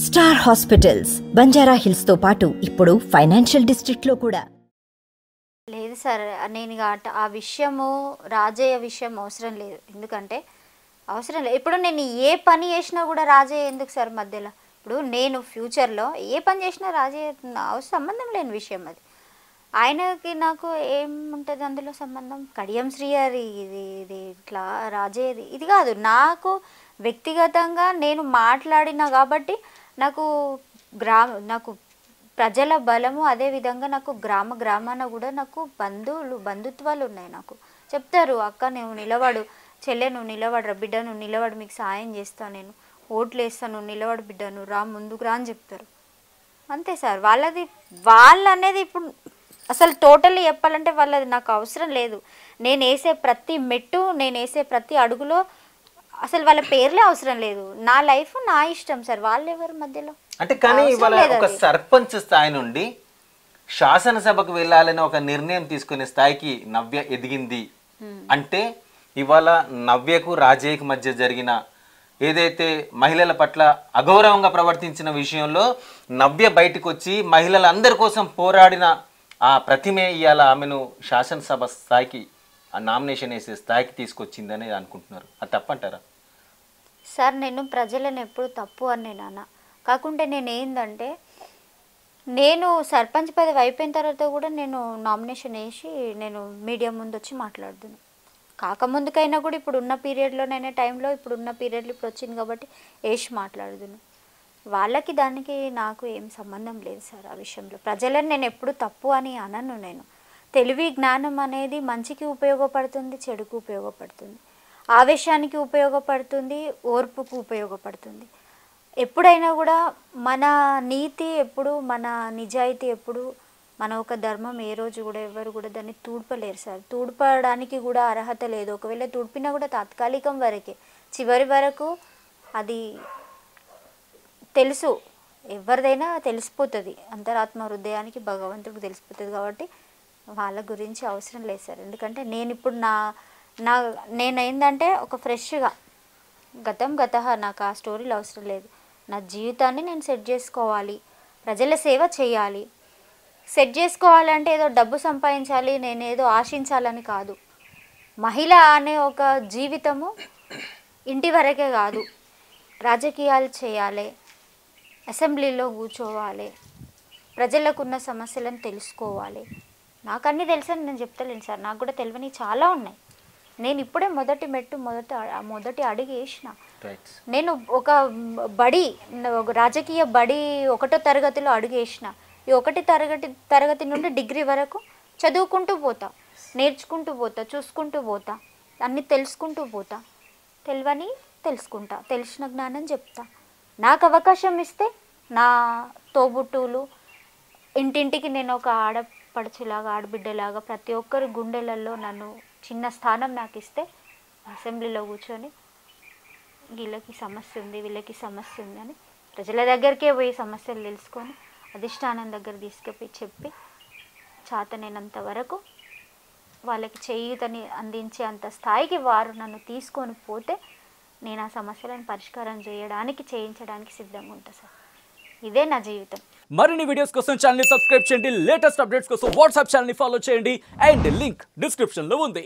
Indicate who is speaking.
Speaker 1: Star hospitals Banjara hills తో పాటు ఇప్పుడు ఫైనాన్షియల్ డిస్ట్రిక్ట్ లో కూడా
Speaker 2: లేదు సార్ నేను ఇక అట- ఆ విషయము రాజయ్య విషయం అవసరం లేదు ఎందుకంటే అవసరం లేదు ఇప్పుడు నేను ఏ పని చేసినా కూడా రాజయ్య ఎందుకు సార్ మధ్యలో ఇప్పుడు నేను ఫ్యూచర్లో ఏ పని చేసినా రాజయ్య నా- అవసరం సంబంధం లేని విషయం అది ఆయనకి నాకు ఏముంటుంది అందులో సంబంధం కడియం శ్రీహరి ఇది ఇది ఇట్లా రాజయ్యది ఇది కాదు నాకు వ్యక్తిగతంగా నేను మాట్లాడినా కాబట్టి నాకు గ్రామ నాకు ప్రజల బలము అదేవిధంగా నాకు గ్రామ గ్రామాన కూడా నాకు బంధువులు బంధుత్వాలు ఉన్నాయి నాకు చెప్తారు అక్క నువ్వు నిలబడు చెల్లె నువ్వు నిలబడరా బిడ్డ నువ్వు నిలబడు మీకు సాయం చేస్తాను నేను ఓట్లు వేస్తాను నువ్వు నిలబడు బిడ్డ నువ్వు రా ముందుకు రా అని చెప్తారు అంతే సార్ వాళ్ళది వాళ్ళు అనేది ఇప్పుడు అసలు టోటల్లీ చెప్పాలంటే వాళ్ళది నాకు అవసరం లేదు నేను వేసే ప్రతి మెట్టు నేను వేసే ప్రతి అడుగులో అసలు వాళ్ళ పేర్లే అవసరం లేదు నా లైఫ్ నా ఇష్టం సార్ వాళ్ళు ఎవరు మధ్యలో
Speaker 3: అంటే కానీ
Speaker 2: అవసరం
Speaker 3: ఇవాళ
Speaker 2: లేదు
Speaker 3: ఒక
Speaker 2: అది.
Speaker 3: సర్పంచ్ స్థాయి నుండి శాసనసభకు వెళ్ళాలని ఒక నిర్ణయం తీసుకునే స్థాయికి నవ్య ఎదిగింది అంటే ఇవాళ నవ్యకు రాజయ్యకు మధ్య జరిగిన ఏదైతే మహిళల పట్ల అగౌరవంగా ప్రవర్తించిన విషయంలో నవ్య బయటకు వచ్చి మహిళలందరి కోసం పోరాడిన ఆ ప్రతిమే ఇవాళ ఆమెను శాసనసభ స్థాయికి ఆ నామినేషన్ వేసే స్థాయికి తీసుకొచ్చిందని అనుకుంటున్నారు అది తప్పంటారా
Speaker 2: సార్ నేను ప్రజలను ఎప్పుడు తప్పు అని నేను అన్న కాకుంటే నేను ఏందంటే నేను సర్పంచ్ పదవి అయిపోయిన తర్వాత కూడా నేను నామినేషన్ వేసి నేను మీడియా ముందు వచ్చి మాట్లాడుతున్నాను కాకముందుకైనా కూడా ఇప్పుడు ఉన్న పీరియడ్లోనైనా టైంలో ఇప్పుడు ఉన్న పీరియడ్లో ఇప్పుడు వచ్చింది కాబట్టి వేసి మాట్లాడుతున్నాను వాళ్ళకి దానికి నాకు ఏం సంబంధం లేదు సార్ ఆ విషయంలో ప్రజలను నేను ఎప్పుడు తప్పు అని అనను నేను తెలివి జ్ఞానం అనేది మంచికి ఉపయోగపడుతుంది చెడుకు ఉపయోగపడుతుంది ఆవేశానికి ఉపయోగపడుతుంది ఓర్పుకు ఉపయోగపడుతుంది ఎప్పుడైనా కూడా మన నీతి ఎప్పుడు మన నిజాయితీ ఎప్పుడు మన ఒక ధర్మం ఏ రోజు కూడా ఎవరు కూడా దాన్ని తూడ్పలేరు సార్ తూడ్పడానికి కూడా అర్హత లేదు ఒకవేళ తూడ్పినా కూడా తాత్కాలికం వరకే చివరి వరకు అది తెలుసు ఎవరిదైనా తెలిసిపోతుంది అంతరాత్మ హృదయానికి భగవంతుడికి తెలిసిపోతుంది కాబట్టి వాళ్ళ గురించి అవసరం లేదు సార్ ఎందుకంటే నేను ఇప్పుడు నా నా నేను ఏంటంటే ఒక ఫ్రెష్గా గతం గత నాకు ఆ స్టోరీలు అవసరం లేదు నా జీవితాన్ని నేను సెట్ చేసుకోవాలి ప్రజల సేవ చేయాలి సెట్ చేసుకోవాలంటే ఏదో డబ్బు సంపాదించాలి నేను ఏదో ఆశించాలని కాదు మహిళ అనే ఒక జీవితము ఇంటి వరకే కాదు రాజకీయాలు చేయాలి అసెంబ్లీలో కూర్చోవాలి ప్రజలకు ఉన్న సమస్యలను తెలుసుకోవాలి నాకు అన్నీ తెలుసని నేను చెప్తలేను సార్ నాకు కూడా తెలియని చాలా ఉన్నాయి నేను ఇప్పుడే మొదటి మెట్టు మొదటి అ- మొదటి అడుగు వేసిన
Speaker 3: రైట్
Speaker 2: నేను ఒక బడి ఒక రాజకీయ బడి ఒకటో తరగతిలో అడుగు వేసిన ఈ ఒకటి తరగతి తరగతి నుండి డిగ్రీ వరకు చదువుకుంటూ పోతా నేర్చుకుంటూ పోతా చూసుకుంటూ పోతా అన్నీ తెలుసుకుంటూ పోతా తెలియని తెలుసుకుంటా తెలిసిన జ్ఞానం చెప్తా నాకు అవకాశం ఇస్తే నా తోబుట్టువులు ఇంటింటికి నేను ఒక ఆడపడుచులాగా ఆడబిడ్డలాగా ప్రతి ఒక్కరి గుండెలలో నన్ను చిన్న స్థానం నాకు ఇస్తే అసెంబ్లీలో కూర్చొని వీళ్ళకి సమస్య ఉంది వీళ్ళకి సమస్య ఉంది అని ప్రజల దగ్గరికే పోయి సమస్యలు తెలుసుకొని అధిష్టానం దగ్గర తీసుకుపోయి చెప్పి చాతనైనంత వరకు వాళ్ళకి చేయూతని అందించే అంత స్థాయికి వారు నన్ను తీసుకొని పోతే నేను ఆ సమస్యలను పరిష్కారం చేయడానికి చేయించడానికి సిద్ధంగా ఉంటా సార్ ఇదే నా జీవితం
Speaker 4: మరిన్ని వీడియోస్ కోసం ఛానల్ సబ్స్క్రైబ్ చేయండి లేటెస్ట్ అప్డేట్స్ కోసం వాట్సాప్ ఛానల్ ఫాలో చేయండి అండ్ లింక్ డిస్క్రిప్షన్ లో ఉంది